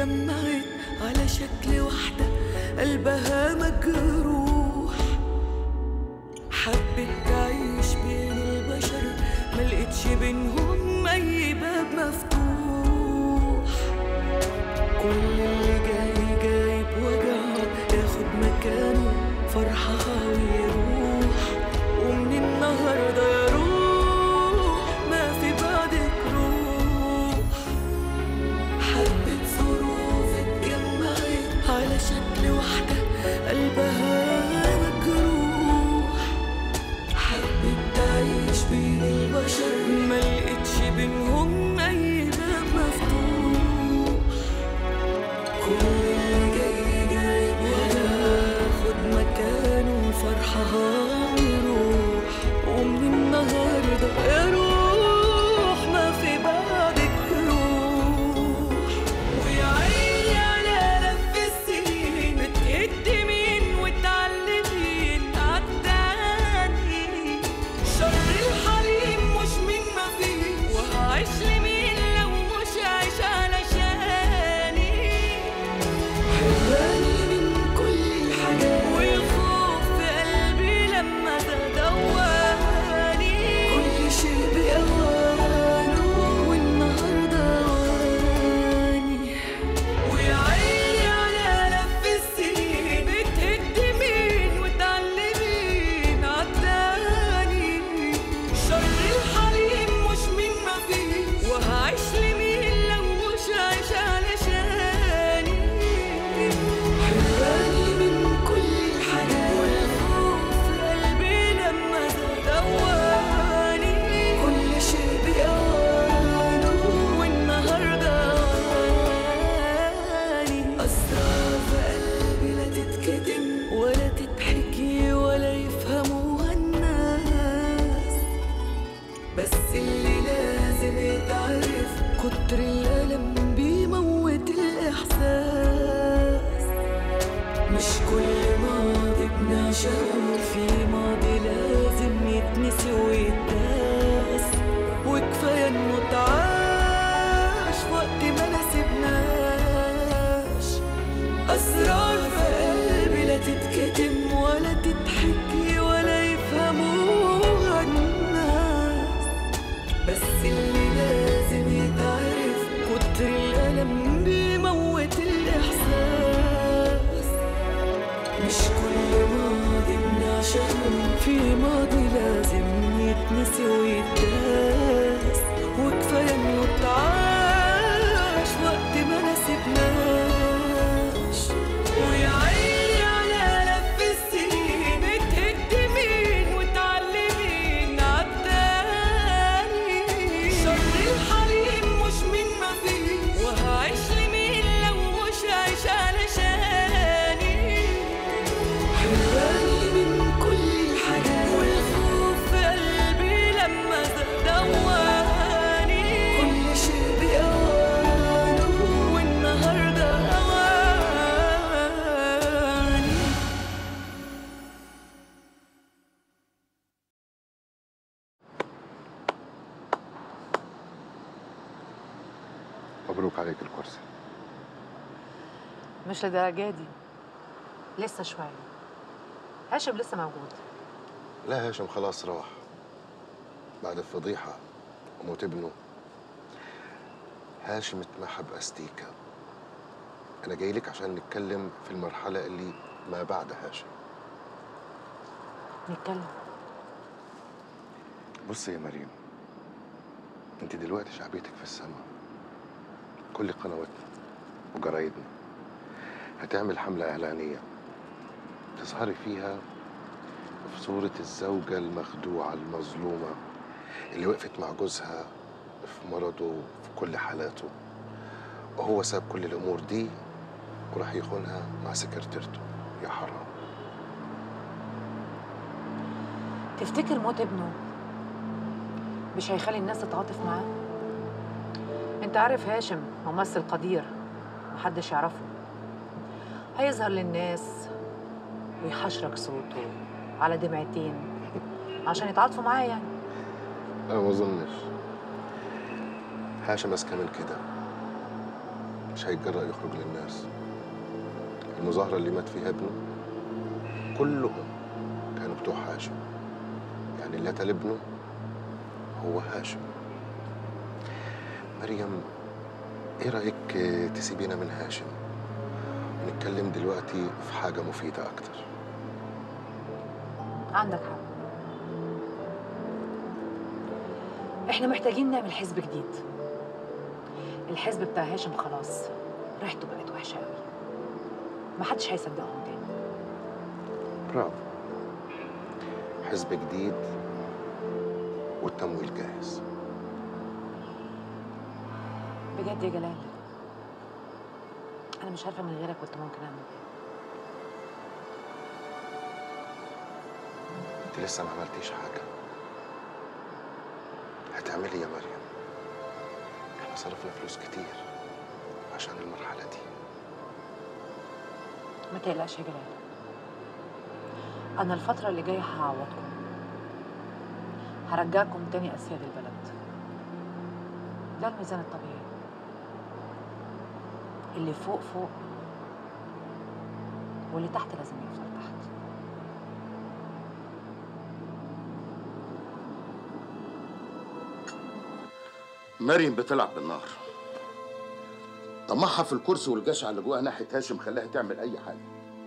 اتجمعت على شكل واحدة قلبها مجروح حبت تعيش بين البشر ملقتش بينهم أي باب مفتوح كل اللي جاي جايب وجعه ياخد مكانه فرحها ويروح ومن النهارده يا روح ما في بعدك روح حبة ظروف اتجمعت على شكل واحدة قلبها مجروح حبت تعيش بين البشر ملقتش بينهم أي باب مفتوح كل اللي جاي جايب وياخد مكانه فرحها ويروح ومن النهارده يا روح ما في بعدك روح ويا عيني على لف السنين بتقدمين وتعلمين عالتاني شر الحليم مش من ما فيه وهعيش لمين لو مش عايش علشاني حراني من كل الحاجات والخوف في قلبي لما تدواني كل شيء بأوانه والنهارده أواني ويا عيني على لف السنين بتهدمين وتعلمين عالتاني شر الحليم مش من ما فيه وهعيش لمين لو مش عايش علشاني حراني من كل الحاجات والخوف في قلبي لما دواني كل شيء بأوانه والنهارده أواني أسرار في قلبي لا تتكتم ولا تتحكي ولا يفهموها الناس بس اللي لازم يتعرف كتر الألم بيموت الإحساس مش كل ماضي بنعشقه في ماضي لازم يتنسي ويتداس وكفاية انه اتعاش وقت ما نسيبناش أسرار في قلبي لا تتكتم ولا تتحكي ولا يفهموها الناس بس اللي لازم يتعرف كتر الألم بيموت الإحساس مش كل ماضي بنعشقه في ماضي لازم يتنسي ويتداس وكفاية إنه اتعاش وقت ما نسيبناش ويا عيني على لف السنين بتهدمين وتعلمين عالتاني شر الحليم مش من ما فيه وهعيش لمين لو مش عايش علشاني حراني من كل الحاجات والخوف في قلبي لما دواني كل شيء بأوانه والنهارده أواني مبروك عليك الكرسي مش لدرجة دي لسه شوية هاشم لسه موجود لا هاشم خلاص راح بعد الفضيحة وموت ابنه هاشم اتمحى بأستيكة أنا جاي لك عشان نتكلم في المرحلة اللي ما بعد هاشم نتكلم بصي يا مريم انت دلوقتي شعبيتك في السماء كل قنواتنا وجرايدنا هتعمل حملة إعلانية تظهري فيها في صورة الزوجة المخدوعة المظلومة اللي وقفت مع جوزها في مرضه في كل حالاته وهو ساب كل الأمور دي وراح يخونها مع سكرتيرته يا حرام تفتكر موت ابنه مش هيخلي الناس تتعاطف معاه انت عارف هاشم ممثل قدير محدش يعرفه هيظهر للناس ويحشرك صوته على دمعتين عشان يتعاطفوا معاه يعني أنا ما أظنش هاشم أذكى من كده مش هيتجرأ يخرج للناس المظاهرة اللي مات فيها ابنه كلهم كانوا بتوع هاشم يعني اللي قتل ابنه هو هاشم مريم ايه رأيك تسيبينا من هاشم ونتكلم دلوقتي في حاجة مفيدة أكتر عندك حق احنا محتاجين نعمل حزب جديد الحزب بتاع هاشم خلاص ريحته بقت وحشه قوي محدش هيصدقهم تاني برافو حزب جديد والتمويل جاهز بجد يا جلال انا مش عارفه من غيرك كنت ممكن اعمل ايه انت لسه ما عملتيش حاجة هتعملي يا مريم احنا صرفنا فلوس كتير عشان المرحلة دي ما تقلقش يا جلال انا الفتره اللي جايه هعوضكم هرجعكم تاني اسياد البلد ده الميزان الطبيعي اللي فوق فوق واللي تحت لازم يفضل تحت مريم بتلعب بالنار طمعها في الكرسي والجشع اللي جواها ناحيه هاشم خلاها تعمل اي حاجه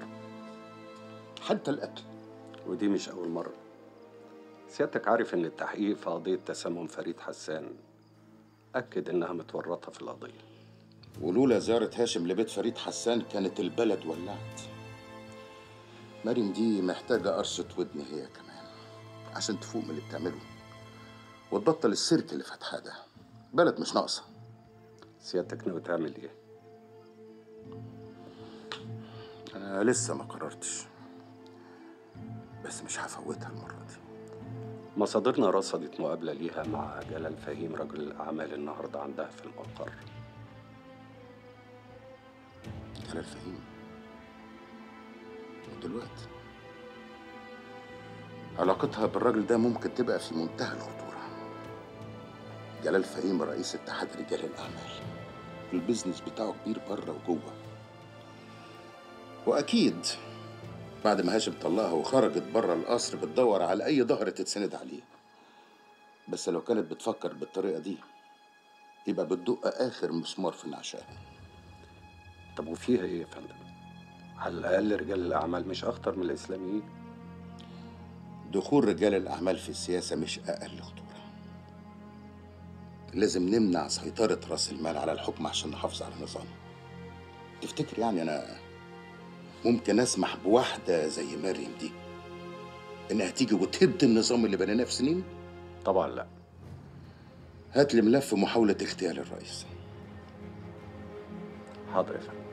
حتى القتل ودي مش أول مرة سيادتك عارف إن التحقيق في قضية تسمم فريد حسان أكد إنها متورطة في القضية ولولا زياره هاشم لبيت فريد حسان كانت البلد ولعت مريم دي محتاجه قرصه ودن هي كمان عشان تفوق من اللي بتعمله وتبطل السيرك اللي فاتحاه ده بلد مش ناقصه سيادتك ناوي تعمل إيه؟ انا لسه ما قررتش بس مش هفوتها المره دي مصادرنا رصدت مقابلة ليها مع جلال فهيم رجل الأعمال النهاردة عندها في المقر جلال فهيم ودلوقتي علاقتها بالراجل ده ممكن تبقى في منتهى الخطورة جلال فهيم رئيس اتحاد رجال الأعمال البيزنس بتاعه كبير بره وجوه وأكيد بعد ما هاشم طلقها وخرجت بره القصر بتدور على أي ظهر تتسند عليه بس لو كانت بتفكر بالطريقة دي يبقى بتدق آخر مسمار في نعشها طب وفيها إيه يا فندم؟ على الأقل رجال الأعمال مش أخطر من الإسلاميين دخول رجال الأعمال في السياسة مش أقل خطورة لازم نمنع سيطرة رأس المال على الحكم عشان نحافظ على النظام تفتكر يعني أنا ممكن أسمح بواحدة زي مريم دي إنها تيجي وتهد النظام اللي بنيناه في سنين؟ طبعا لا هات لي ملف محاولة اغتيال الرئيس حاضر يا فندم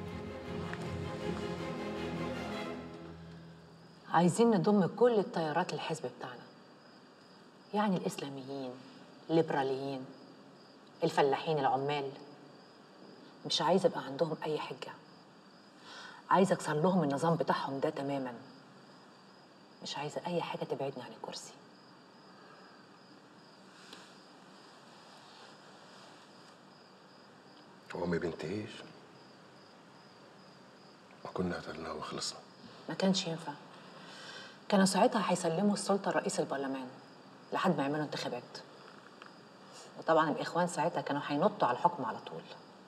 عايزين نضم كل التيارات الحزب بتاعنا يعني الإسلاميين الليبراليين الفلاحين العمال مش عايزة يبقى عندهم أي حجة عايزة أكسر لهم النظام بتاعهم ده تماما مش عايزة أي حاجة تبعدني عن الكرسي هو ما بينتهيش ما كنا قتلناه وخلصنا ما كانش ينفع كانوا ساعتها هيسلموا السلطة لرئيس البرلمان لحد ما يعملوا انتخابات وطبعا الإخوان ساعتها كانوا هينطوا على الحكم على طول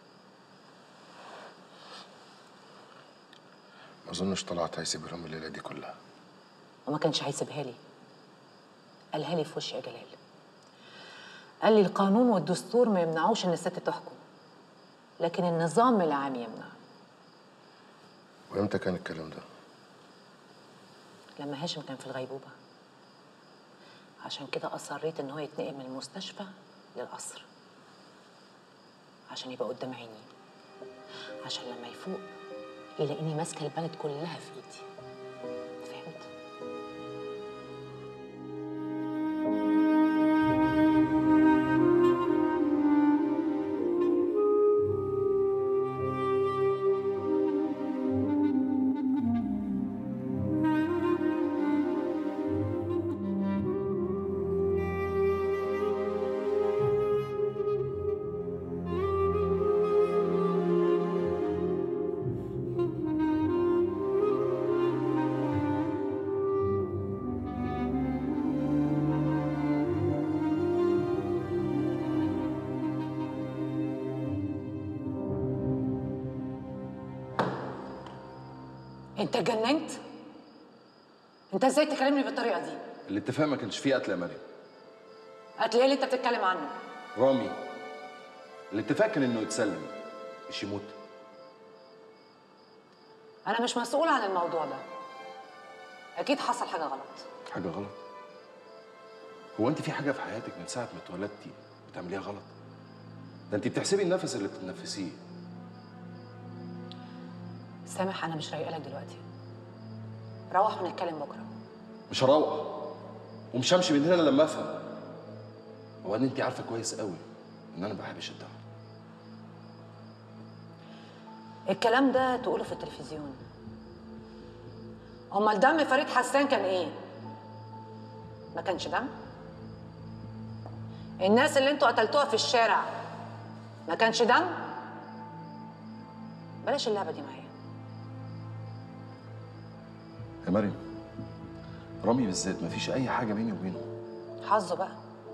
ما اظنش طلعت هيسيب لهم الليله دي كلها وما كانش هيسيبها لي قالها لي في وشي يا جلال قال لي القانون والدستور ما يمنعوش ان الست تحكم لكن النظام العام يمنع وامتى كان الكلام ده لما هاشم كان في الغيبوبة عشان كده أصريت إن هو يتنقل من المستشفى للقصر عشان يبقى قدام عيني عشان لما يفوق يلاقيني ماسكة البلد كلها في إيدي فهمت؟ انت اتجننت انت ازاي تكلمني بالطريقه دي الاتفاق ما كانش فيه قتل يا مريم قتل ايه اللي انت بتتكلم عنه رامي الاتفاق كان انه يتسلم مش يموت انا مش مسؤوله عن الموضوع ده اكيد حصل حاجه غلط حاجه غلط هو انت في حاجه في حياتك من ساعه ما اتولدتي بتعمليها غلط ده انت بتحسبي النفس اللي بتتنفسيه سامح انا مش رايقه لك دلوقتي روح ونتكلم بكره مش هروح ومش همشي من هنا إلا لما افهم هو ان انت عارفه كويس قوي ان انا ما بحبش الدم الكلام ده تقوله في التلفزيون امال دم فريد حسان كان ايه ما كانش دم الناس اللي انتوا قتلتوها في الشارع ما كانش دم بلاش اللعبه دي معايا يا مريم رامي بالذات ما فيش اي حاجه بيني وبينه حظه بقى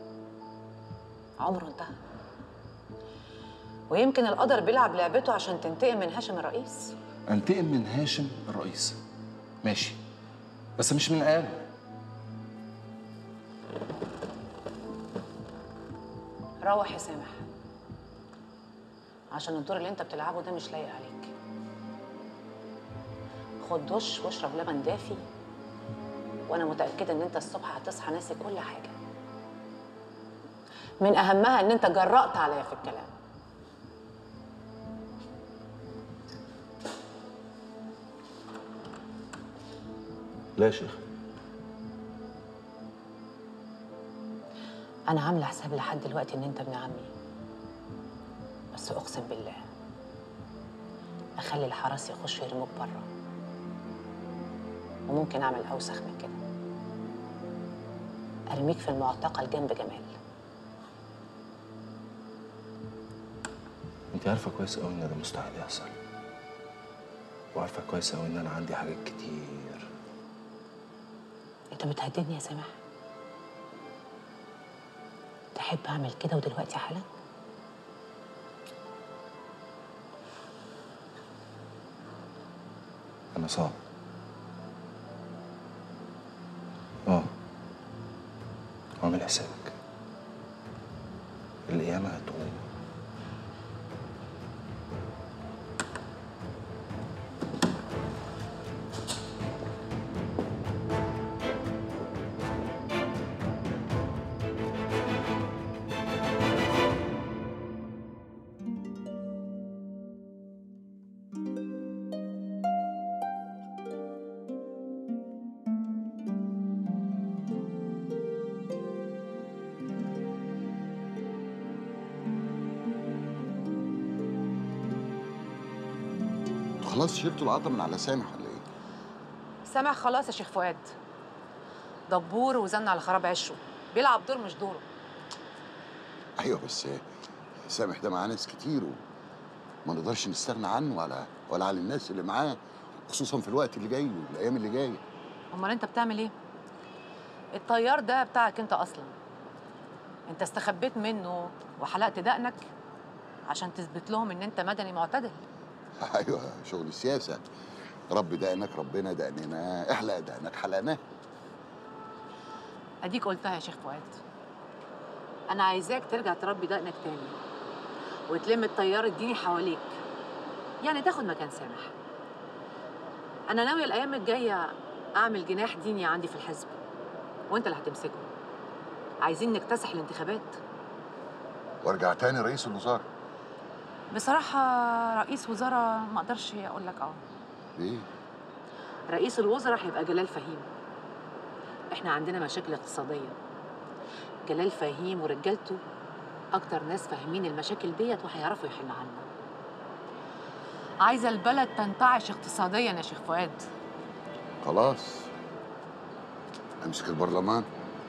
عمره انتهى ويمكن القدر بيلعب لعبته عشان تنتقم من هاشم الرئيس انتقم من هاشم الرئيس ماشي بس مش من عياله روح يا سامح عشان الدور اللي انت بتلعبه ده مش لايق عليك خد دش واشرب لبن دافي وانا متاكده ان انت الصبح هتصحى ناسي كل حاجه من اهمها ان انت جرأت عليا في الكلام لا يا شيخ انا عامله حساب لحد دلوقتي ان انت ابن عمي بس اقسم بالله اخلي الحرس يخش يرموك بره وممكن اعمل اوسخ من كده ارميك في المعتقل جنب جمال انت عارفه كويس قوي ان ده مستحيل يحصل وعارفه كويس قوي ان انا عندي حاجات كتير انت بتهددني يا سامح تحب اعمل كده ودلوقتي حالا انا صعب اه واعمل حسابك القيامه هتقوم انتوا خلاص شلتوا العطا من على سامح ولا ايه؟ سامح خلاص يا شيخ فؤاد دبور وزن على خراب عشه بيلعب دور مش دوره ايوه بس سامح ده معاه ناس كتير وما نقدرش نستغنى عنه ولا ولا على الناس اللي معاه خصوصا في الوقت اللي جاي والايام اللي جايه امال انت بتعمل ايه الطيار ده بتاعك انت اصلا انت استخبيت منه وحلقت دقنك عشان تثبت لهم ان انت مدني معتدل ايوه شغل السياسه رب دقنك ربنا دقننا احلق دقنك حلقناه اديك قلتها يا شيخ فؤاد انا عايزاك ترجع تربي دقنك تاني وتلم التيار الديني حواليك يعني تاخد مكان سامح انا ناويه الايام الجايه اعمل جناح ديني عندي في الحزب وانت اللي هتمسكه عايزين نكتسح الانتخابات وارجع تاني رئيس الوزراء بصراحه رئيس وزراء ما اقدرش اقول لك اه ليه؟ رئيس الوزراء هيبقى جلال فهيم احنا عندنا مشاكل اقتصاديه جلال فهيم ورجالته اكتر ناس فاهمين المشاكل ديت وهيعرفوا يحلوا عنها عايزه البلد تنتعش اقتصاديا يا شيخ فؤاد خلاص امسك البرلمان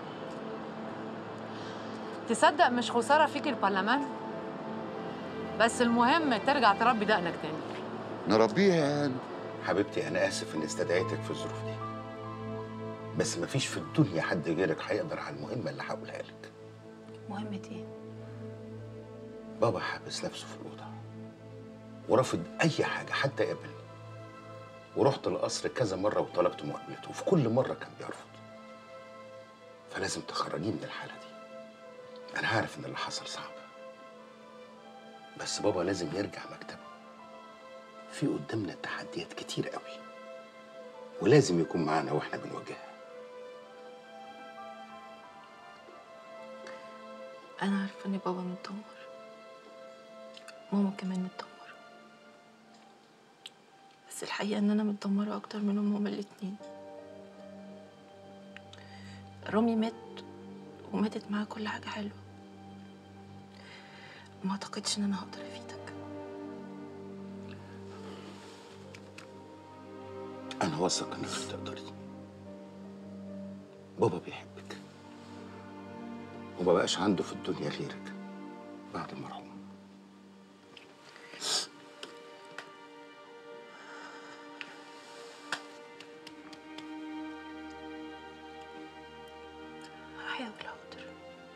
تصدق مش خساره فيك البرلمان بس المهم ترجع تربي دقنك تاني نربيها يعني حبيبتي انا اسف اني استدعيتك في الظروف دي بس مفيش في الدنيا حد غيرك هيقدر على المهمه اللي هقولها لك مهمة ايه؟ بابا حابس نفسه في الاوضه ورافض اي حاجه حتى قبل ورحت القصر كذا مرة وطلبت مقابلته وفي كل مرة كان بيرفض فلازم تخرجيه من الحالة دي أنا عارف إن اللي حصل صعب بس بابا لازم يرجع مكتبه في قدامنا تحديات كتير قوي ولازم يكون معانا واحنا بنواجهها أنا عارفة إن بابا متدمر ماما كمان متدمرة بس الحقيقة إن أنا متدمرة أكتر منهم هما الاتنين رامي مات وماتت معاه كل حاجة حلوة ما أعتقدش إن أنا هقدر أفيدك أنا واثق إنك هتقدري بابا بيحبك وما بقاش عنده في الدنيا غيرك بعد المرحوم هحاول حاضر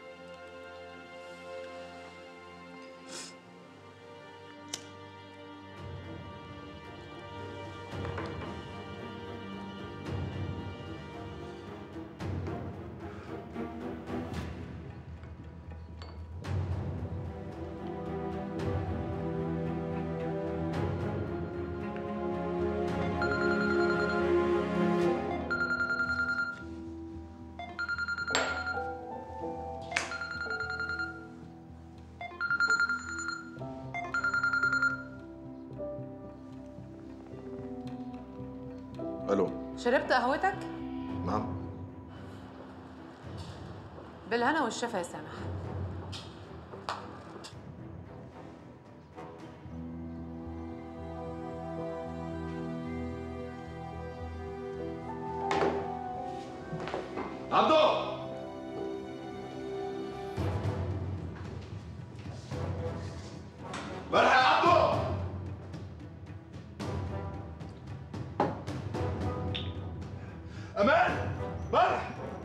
الو شربت قهوتك؟ نعم بالهنا والشفا يا سامح عبدو مرحبا يا عبدو امان مرحبا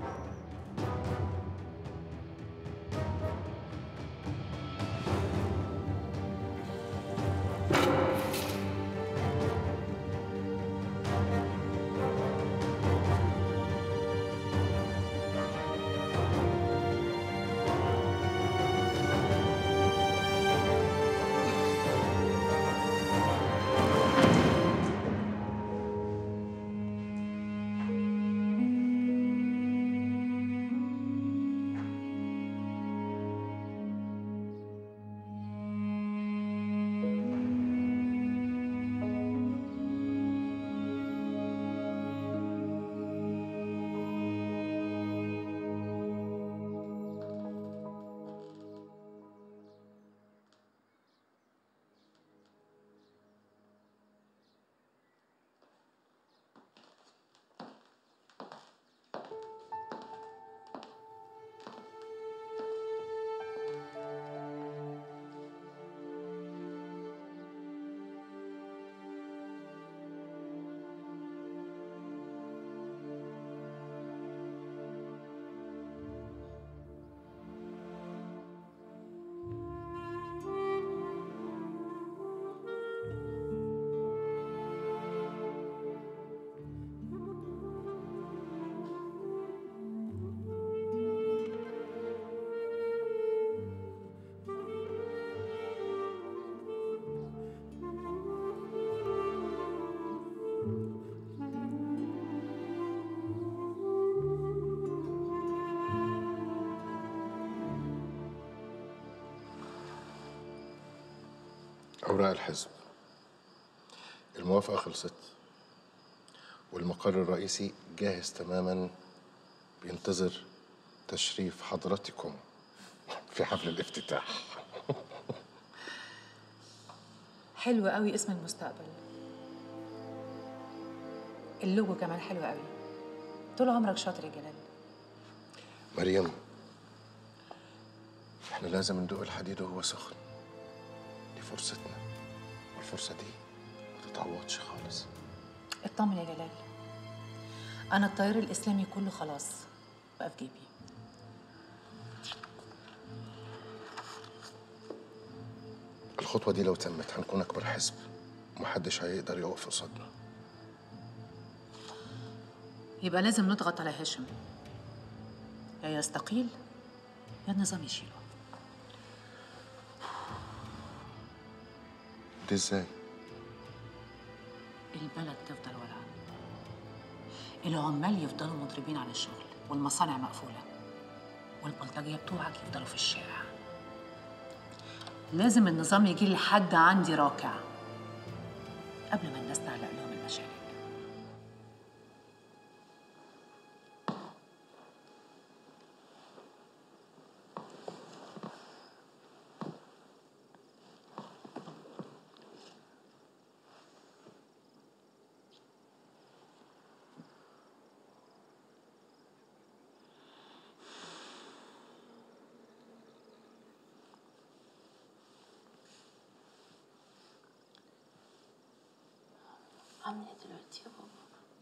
أوراق الحزب الموافقة خلصت والمقر الرئيسي جاهز تماما بينتظر تشريف حضرتكم في حفل الافتتاح حلو قوي اسم المستقبل اللوجو كمان حلو قوي طول عمرك شاطر يا جلال مريم احنا لازم ندوق الحديد وهو سخن دي فرصتنا والفرصة دي ما تتعوضش خالص اطمن يا جلال انا التيار الاسلامي كله خلاص بقى في جيبي الخطوة دي لو تمت هنكون أكبر حزب ومحدش هيقدر يقف قصادنا يبقى لازم نضغط على هاشم يا يستقيل يا النظام يشيله ده ازاي؟ البلد تفضل ولعة العمال يفضلوا مضربين عن الشغل والمصانع مقفولة والبلطجية بتوعك يفضلوا في الشارع لازم النظام يجي لحد عندي راكع قبل ما الناس تعلق لهم المشاكل عامل ايه دلوقتي يا بابا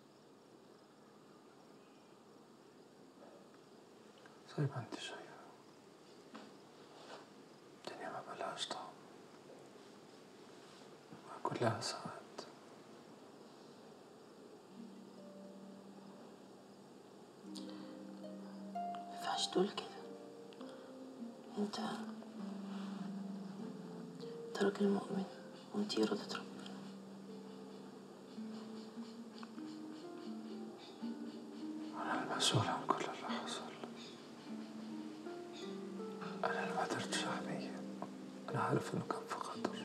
زي ما انت شايفة الدنيا ما بلاش طعم كلها ساعات ما ينفعش تقول كده انت انت راجل مؤمن وانتي إرادة ربنا أنا المسؤول عن كل اللي حصل أنا اللي ما قدرتش أحميه أنا عارف إنه كان في خطر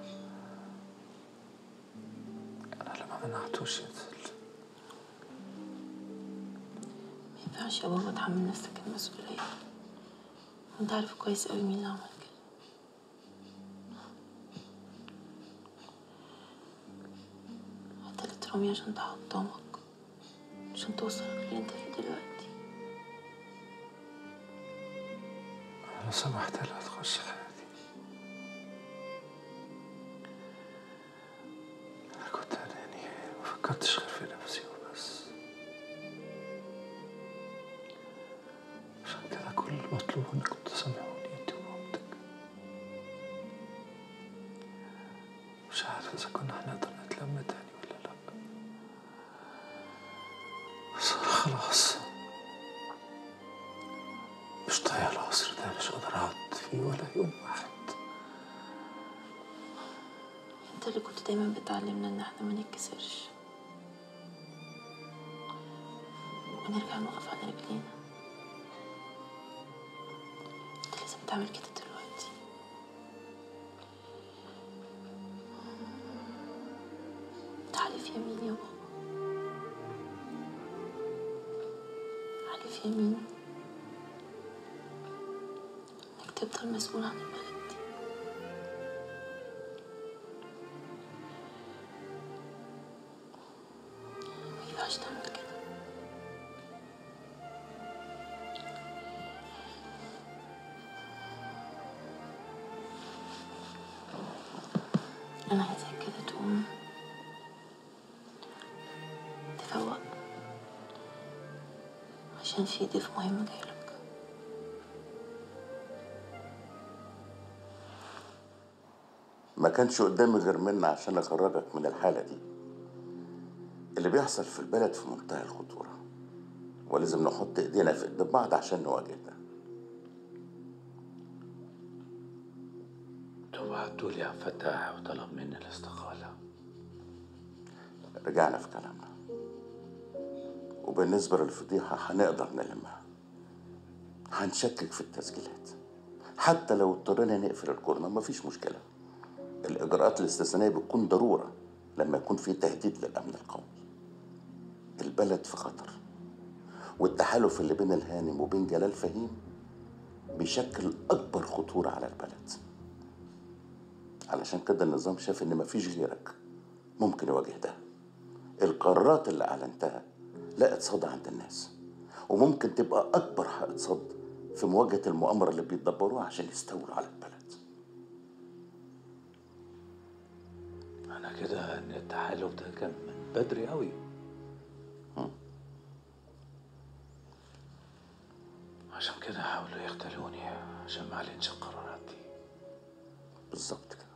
أنا اللي ما منعتوش ينزل ما ينفعش يا بابا تحمل نفسك المسؤولية وانت عارف كويس قوي مين اللي عمل كده قتلت رامي عشان تحطمك عشان توصلك اللي انت فيه دلوقتي أنا سمحت لها تخش حياتي أنا كنت أناني ما فكرتش غير في نفسي وبس عشان كده كل المطلوب إنكم تسامحوني أنت ومامتك مش عارف إذا كنا هنقدر نتلم تاني ولا لأ بس أنا خلاص مش طايق العصر ده مش قادر أقعد فيه ولا يوم واحد انت اللي كنت دايما بتعلمنا ان احنا ما نتكسرش ونرجع نقف على رجلينا انت لازم تعمل كده دلوقتي تعالي في يمين يا بابا تعالي في يمين انك تفضل مسؤول عن البلد دي ما ينفعش تعمل كده أنا عايزاك كده تقوم تفوق عشان في ضيف مهم جايلك ما كانش قدامي غير منة عشان اخرجك من الحالة دي اللي بيحصل في البلد في منتهى الخطورة ولازم نحط ايدينا في ايد بعض عشان نواجه ده بعتوا لي عبد الفتاح وطلب مني الاستقالة رجعنا في كلامنا وبالنسبة للفضيحة هنقدر نلمها هنشكك في التسجيلات حتى لو اضطرينا نقفل الكورنر مفيش مشكلة الإجراءات الاستثنائية بتكون ضرورة لما يكون في تهديد للأمن القومي البلد في خطر والتحالف اللي بين الهانم وبين جلال فهيم بيشكل أكبر خطورة على البلد علشان كده النظام شاف إن مفيش غيرك ممكن يواجه ده القرارات اللي أعلنتها لقت صدى عند الناس وممكن تبقى أكبر حائط صد في مواجهة المؤامرة اللي بيتدبروها عشان يستولوا على البلد أنا كده إن التحالف ده كان من بدري قوي عشان كده حاولوا يختلوني عشان ما أعلنش القرارات دي بالظبط كده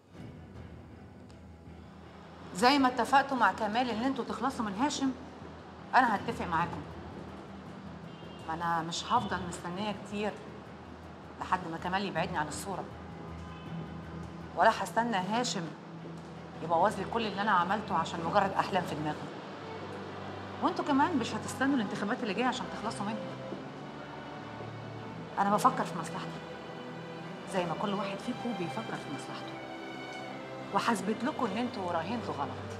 زي ما اتفقتوا مع كمال ان انتوا تخلصوا من هاشم انا هتفق معاكم ما انا مش هفضل مستنيه كتير لحد ما كمال يبعدني عن الصوره ولا هستنى هاشم يبوظ لي كل اللي انا عملته عشان مجرد احلام في دماغه وانتوا كمان مش هتستنوا الانتخابات اللي جايه عشان تخلصوا منها انا بفكر في مصلحتي زي ما كل واحد فيكم بيفكر في مصلحته وحثبت لكم ان انتوا راهنتوا غلط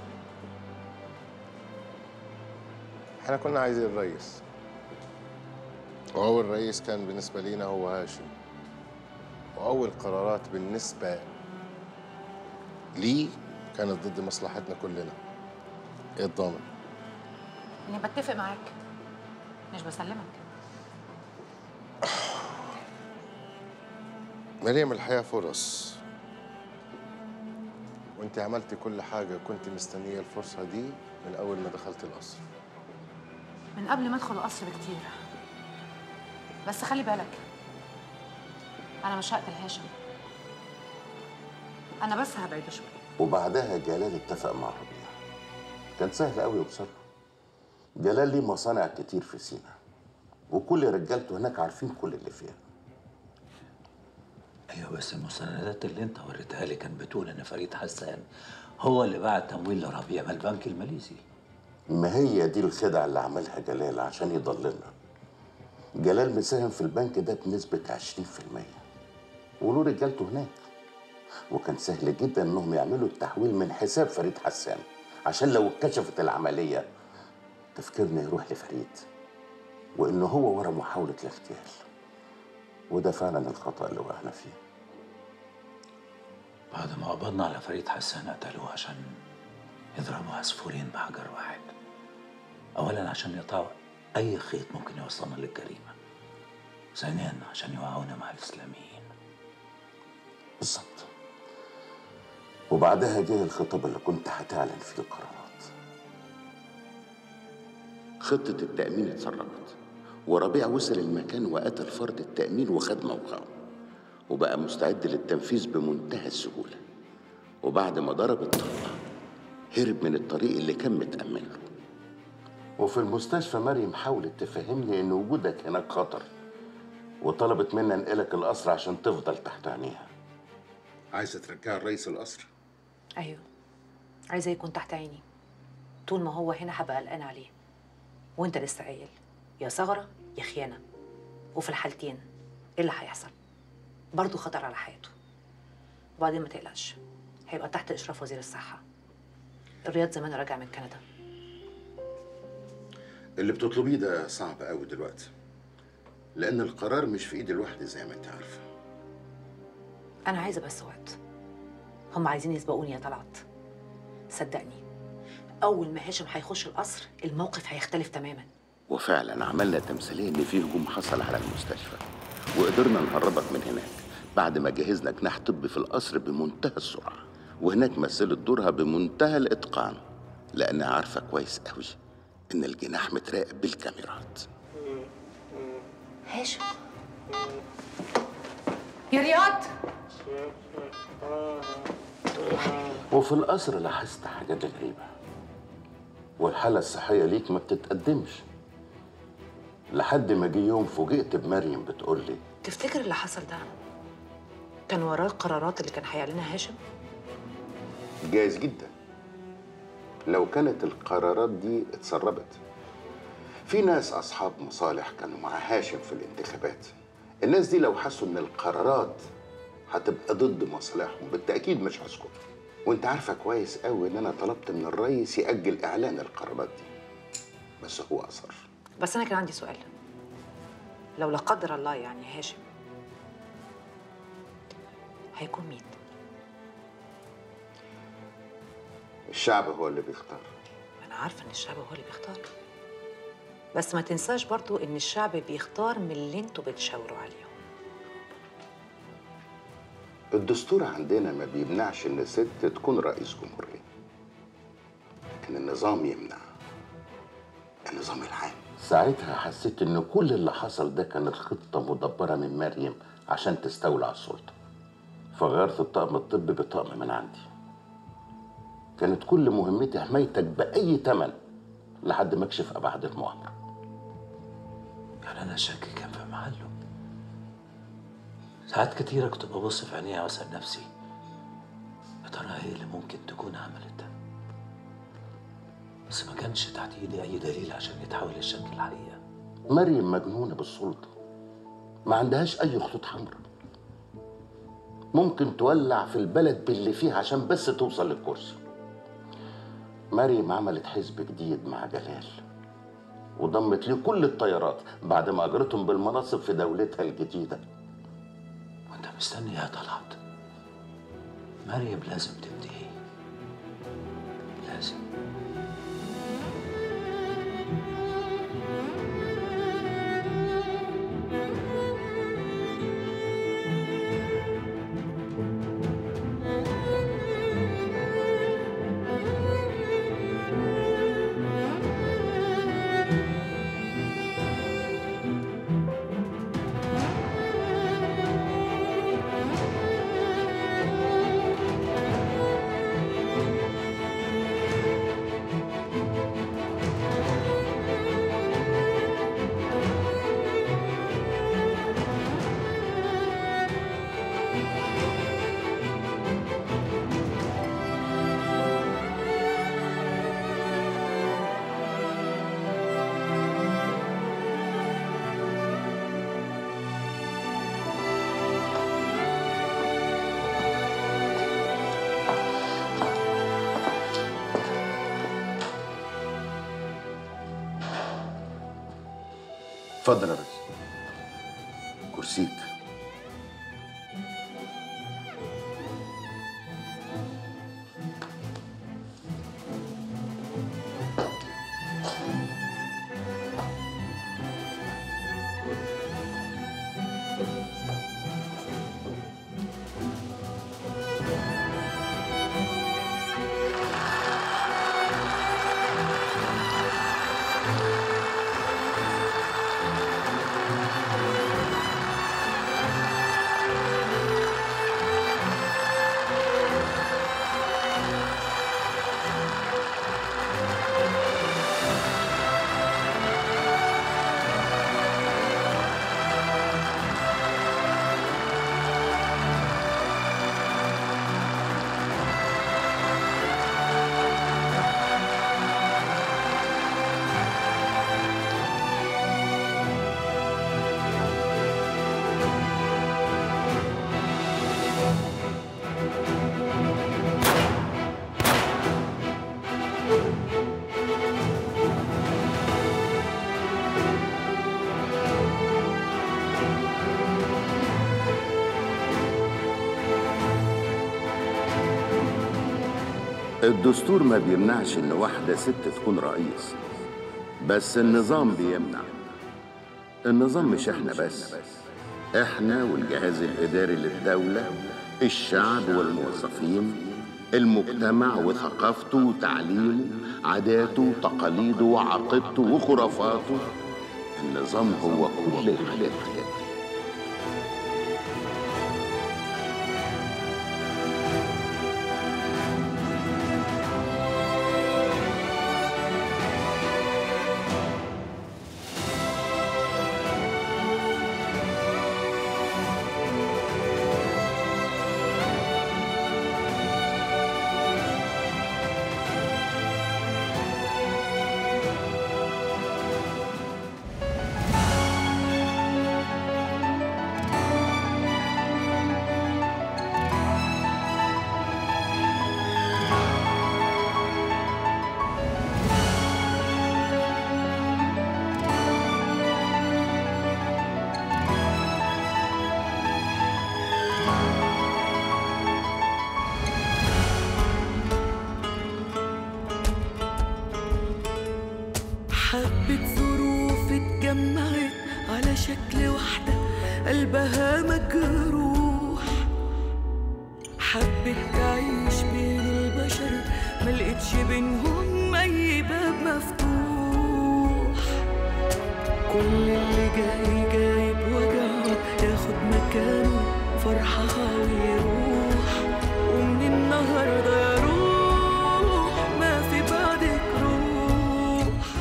احنا كنا عايزين الرئيس وأول رئيس كان بالنسبة لينا هو هاشم وأول قرارات بالنسبة لي كانت ضد مصلحتنا كلنا ايه الضامن اني بتفق معاك مش بسلمك مريم الحياة فرص وانت عملتي كل حاجة كنت مستنية الفرصة دي من أول ما دخلت القصر من قبل ما ادخل القصر بكتير بس خلي بالك انا مش هقتل هاشم انا بس هبعده شويه وبعدها جلال اتفق مع ربيع كان سهل قوي يوصل له جلال ليه مصانع كتير في سينا وكل رجالته هناك عارفين كل اللي فيها ايوه بس المستندات اللي انت وريتها لي كان بتقول ان فريد حسان هو اللي بعت تمويل لربيع من البنك الماليزي ما هي دي الخدعة اللي عملها جلال عشان يضللنا جلال مساهم في البنك ده بنسبة 20% وله رجالته هناك وكان سهل جدا انهم يعملوا التحويل من حساب فريد حسان عشان لو اتكشفت العملية تفكيرنا يروح لفريد وان هو ورا محاولة الاغتيال وده فعلا الخطأ اللي وقعنا فيه بعد ما قبضنا على فريد حسان قتلوه عشان يضربوا عصفورين بحجر واحد اولا عشان يقطعوا اي خيط ممكن يوصلنا للجريمه ثانيا عشان يوقعونا مع الاسلاميين بالظبط وبعدها جه الخطاب اللي كنت هتعلن فيه القرارات خطة التأمين اتسربت وربيع وصل المكان وقتل فرد التأمين وخد موقعه وبقى مستعد للتنفيذ بمنتهى السهولة وبعد ما ضرب الطلقة هرب من الطريق اللي كان متأمن له وفي المستشفى مريم حاولت تفهمني ان وجودك هناك خطر وطلبت مني انقلك القصر عشان تفضل تحت عينيها عايزة ترجع الرئيس القصر ايوه عايزه يكون تحت عيني طول ما هو هنا هبقى قلقان عليه وانت لسه قايل يا ثغره يا خيانه وفي الحالتين ايه اللي هيحصل برضه خطر على حياته وبعدين ما تقلقش هيبقى تحت اشراف وزير الصحه الرياض زمان راجع من كندا اللي بتطلبيه ده صعب قوي دلوقتي لان القرار مش في ايدي لوحدي زي ما انت عارفه انا عايزه بس وقت هم عايزين يسبقوني يا طلعت صدقني اول ما هاشم هيخش القصر الموقف هيختلف تماما وفعلا عملنا تمثيليه ان في هجوم حصل على المستشفى وقدرنا نهربك من هناك بعد ما جهزنا جناح طبي في القصر بمنتهى السرعه وهناك مثلت دورها بمنتهى الاتقان لانها عارفه كويس قوي ان الجناح متراقب بالكاميرات هاشم يا رياض وفي القصر لاحظت حاجات غريبة والحالة الصحية ليك ما بتتقدمش لحد ما جه يوم فوجئت بمريم بتقول لي تفتكر اللي حصل ده كان وراه القرارات اللي كان هيعلنها هاشم جايز جدا لو كانت القرارات دي اتسربت في ناس أصحاب مصالح كانوا مع هاشم في الانتخابات الناس دي لو حسوا إن القرارات هتبقى ضد مصالحهم بالتأكيد مش هيسكتوا وانت عارفة كويس قوي إن أنا طلبت من الرئيس يأجل إعلان القرارات دي بس هو أصر بس انا كان عندي سؤال لو لا قدر الله يعني هاشم هيكون مين الشعب هو اللي بيختار انا عارفه ان الشعب هو اللي بيختار بس ما تنساش برضو ان الشعب بيختار من اللي انتوا بتشاوروا عليهم الدستور عندنا ما بيمنعش ان ست تكون رئيس جمهورية لكن النظام يمنع النظام العام ساعتها حسيت ان كل اللي حصل ده كانت خطة مدبرة من مريم عشان تستولى على السلطة فغيرت الطقم الطبي بطقم من عندي كانت كل مهمتي حمايتك بأي تمن لحد ما اكشف ابعاد المؤامره يعني انا شاكي كان في محله ساعات كتيرة كنت ببص في عينيها واسأل نفسي يا ترى ايه اللي ممكن تكون عملت ده بس ما كانش تحت ايدي اي دليل عشان يتحول الشك الحقيقة مريم مجنونه بالسلطه ما عندهاش اي خطوط حمراء ممكن تولع في البلد باللي فيها عشان بس توصل للكرسي مريم عملت حزب جديد مع جلال وضمت ليه كل الطيارات بعد ما اجرتهم بالمناصب في دولتها الجديده وانت مستني يا طلعت مريم لازم تنتهي لازم اتفضل يا ريس كرسيك الدستور ما بيمنعش ان واحدة ست تكون رئيس بس النظام بيمنع النظام مش احنا بس احنا والجهاز الاداري للدولة الشعب والموظفين المجتمع وثقافته وتعليمه عاداته وتقاليده وعقيدته وخرافاته النظام هو كل الحاجات دي حبة ظروف اتجمعت على شكل واحدة قلبها مجروح حبت تعيش بين البشر ملقتش بينهم أي باب مفتوح كل اللي جاي جاي بوجعه ياخد مكانه فرحها ويروح ومن النهارده يا روح ما في بعدك روح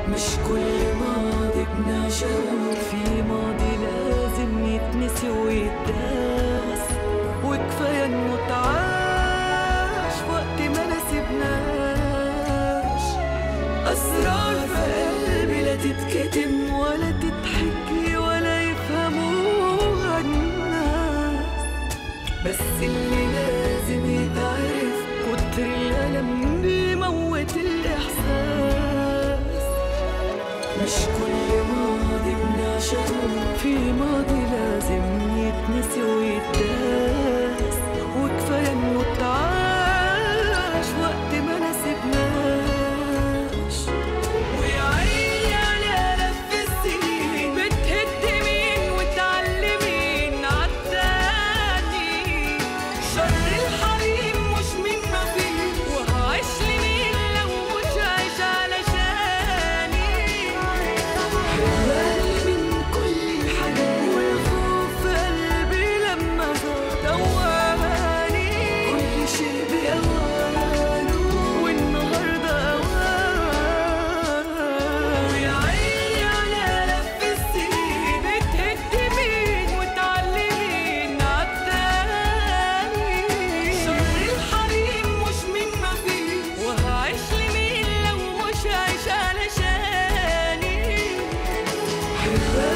مش كل ماضي بنعشقه في ماضي لازم يتنسي ويتداس وكفاية انه اتعاش وقت ما نسيبناش أسرار في قلبي لا تتكتم ولا تتحكي ولا يفهموها الناس بس اللي لازم يتعرف كتر الألم بيموت الإحساس مش كل ماضي بنعشقه في ماضي لازم يتنسي ويتداس وكفاية إنه اتعاش وقت ما نسيبناش ويا عيني على لف السنين بتهد مين وتعلمين عالتاني شر الحريم مش من ما فيه وهعيش لمين لو مش عايش علشاني حرماني من كل الحاجات والخوف في قلبي لما زاد دواني كل شيء بأوانه والنهارده أوانه ويا عيني على لف السنين بتهد مين وتعلمين عالتاني شر الحريم مش من ما فيه وهعيش لمين لو مش عايش علشاني حرماني